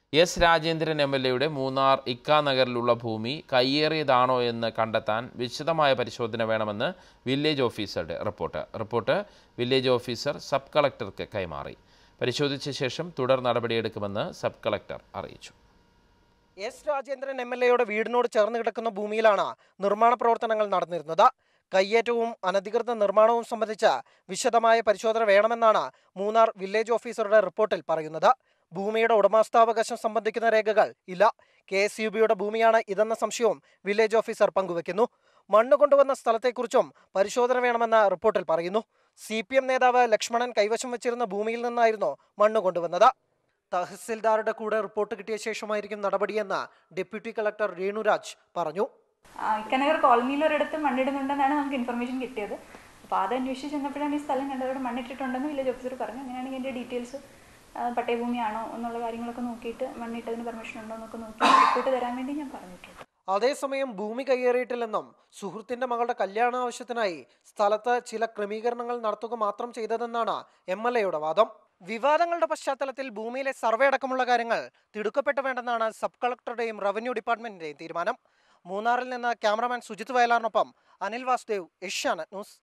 S Rajendran M L എയുടെ മൂന്നാർ ഇക്ക നഗറിലുള്ള ഭൂമി കയ്യേറിയതാണോ എന്ന് കണ്ടെത്താൻ വിശദമായ പരിശോധന വേണമെന്ന് വില്ലേജ് ഓഫീസറുടെ report report village officer sub കളക്ടർക്ക് കൈമാറി പരിശോധിച്ച ശേഷം തുടർ നടപടിയെടുക്കുമെന്ന് സബ് കളക്ടർ അറിയിച്ചു എസ് രാജേന്ദ്രൻ എം എൽ എയുടെ വീടിനോട് ചേർന്ന് കിടക്കുന്ന ഭൂമിയിലാണ് നിർമ്മാണ പ്രവർത്തനങ്ങൾ നടന്നിരുന്നത് കയ്യേറ്റവും അനധികൃത നിർമ്മാണവും സംബന്ധിച്ച് വിശദമായ പരിശോധന വേണമെന്നാണ് മൂന്നാർ വില്ലേജ് ഓഫീസറുടെ റിപ്പോർട്ടിൽ പറയുന്നത് ഭൂമിയുടെ ഉടമസ്ഥാവകാശം സംബന്ധിക്കുന്ന രേഖകൾ ഇല്ല കെ എസ് യു ബിയുടെ ഭൂമിയാണ് ഇതെന്ന സംശയവും വില്ലേജ് ഓഫീസർ പങ്കുവെക്കുന്നു മണ്ണ് കൊണ്ടുവന്ന സ്ഥലത്തെക്കുറിച്ചും പരിശോധന വേണമെന്ന് റിപ്പോർട്ടിൽ പറയുന്നു സി പി എം നേതാവ് ലക്ഷ്മണൻ കൈവശം വെച്ചിരുന്ന ഭൂമിയിൽ നിന്നായിരുന്നു മണ്ണ് കൊണ്ടുവന്നത് തഹസിൽദാരുടെ കൂടെ റിപ്പോർട്ട് കിട്ടിയ ശേഷമായിരിക്കും നടപടിയെന്ന് ഡെപ്യൂട്ടി കളക്ടർ രേണുരാജ് പറഞ്ഞു ആ, ഇക്കനഗർ കോളനിയിൽ ഒരിടത്ത് മണ്ണിടുന്നുണ്ടെന്നാണ് നമുക്ക് ഇൻഫർമേഷൻ കിട്ടിയത് അപ്പോൾ അത് അന്വേഷിച്ച് ചെന്നപ്പോഴാണ് ഈ സ്ഥലം കണ്ടത് അവിടെ മണ്ണിട്ടിട്ടുണ്ടെന്ന് വില്ലേജ് ഓഫീസർ പറഞ്ഞു അങ്ങനെയാണെങ്കിൽ എൻ്റെ ഡീറ്റെയിൽസ് പട്ടയഭൂമിയാണോ എന്നുള്ള കാര്യങ്ങളൊക്കെ നോക്കിയിട്ട് മണ്ണിട്ടതിന് പെർമിഷൻ ഉണ്ടോ എന്നൊക്കെ നോക്കി റിപ്പോർട്ട് തരാൻ വേണ്ടി ഞാൻ പറഞ്ഞിട്ടുണ്ട് അതേസമയം ഭൂമി കയ്യേറിയിട്ടില്ലെന്നും സുഹൃത്തിന്റെ മകളുടെ കല്യാണ ആവശ്യത്തിനായി സ്ഥലത്ത് ചില ക്രമീകരണങ്ങൾ നടത്തുക മാത്രം ചെയ്തതെന്നാണ് എം എൽ എയുടെ വാദം വിവാദങ്ങളുടെ പശ്ചാത്തലത്തിൽ ഭൂമിയിലെ സർവേ അടക്കമുള്ള കാര്യങ്ങൾ തിടുക്കപ്പെട്ട് വേണ്ടെന്നാണ് സബ് കളക്ടറുടെയും റവന്യൂ ഡിപ്പാർട്ട്മെന്റിന്റെയും തീരുമാനം മൂന്നാറിൽ നിന്ന് ക്യാമറമാൻ സുജിത് വയലാറിനൊപ്പം അനിൽ വാസുദേവ് ഏഷ്യാനെറ്റ് ന്യൂസ്